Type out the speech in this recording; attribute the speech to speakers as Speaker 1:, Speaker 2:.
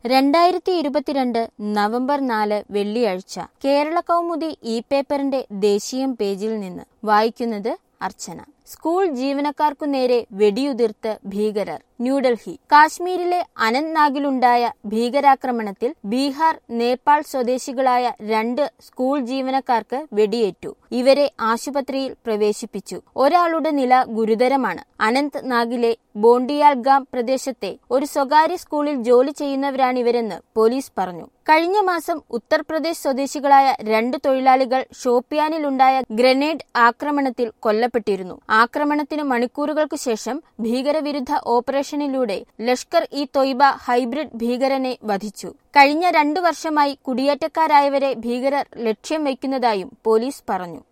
Speaker 1: രണ്ടായിരത്തി ഇരുപത്തിരണ്ട് നവംബർ നാല് വെള്ളിയാഴ്ച കേരള കൗമുദി ഇ പേപ്പറിന്റെ ദേശീയം പേജിൽ നിന്ന് വായിക്കുന്നത് അർച്ചന സ്കൂൾ ജീവനക്കാർക്കു നേരെ വെടിയുതിർത്ത് ഭീകരർ ന്യൂഡൽഹി കാശ്മീരിലെ അനന്ത്നാഗിലുണ്ടായ ഭീകരാക്രമണത്തിൽ ബീഹാർ നേപ്പാൾ സ്വദേശികളായ രണ്ട് സ്കൂൾ ജീവനക്കാർക്ക് വെടിയേറ്റു ഇവരെ ആശുപത്രിയിൽ പ്രവേശിപ്പിച്ചു ഒരാളുടെ നില ഗുരുതരമാണ് അനന്ത് നാഗിലെ ബോണ്ടിയാൽഗാം പ്രദേശത്തെ ഒരു സ്വകാര്യ സ്കൂളിൽ ജോലി ചെയ്യുന്നവരാണിവരെന്ന് പോലീസ് പറഞ്ഞു കഴിഞ്ഞ മാസം ഉത്തർപ്രദേശ് സ്വദേശികളായ രണ്ട് തൊഴിലാളികൾ ഷോപ്പിയാനിലുണ്ടായ ഗ്രനേഡ് ആക്രമണത്തിൽ കൊല്ലപ്പെട്ടിരുന്നു ആക്രമണത്തിന് മണിക്കൂറുകൾക്ക് ശേഷം ഭീകരവിരുദ്ധ ഓപ്പറേഷനിലൂടെ ലഷ്കർ ഇ തൊയ്ബ ഹൈബ്രിഡ് ഭീകരനെ വധിച്ചു കഴിഞ്ഞ രണ്ടു വർഷമായി കുടിയേറ്റക്കാരായവരെ ഭീകരർ ലക്ഷ്യം വയ്ക്കുന്നതായും പോലീസ് പറഞ്ഞു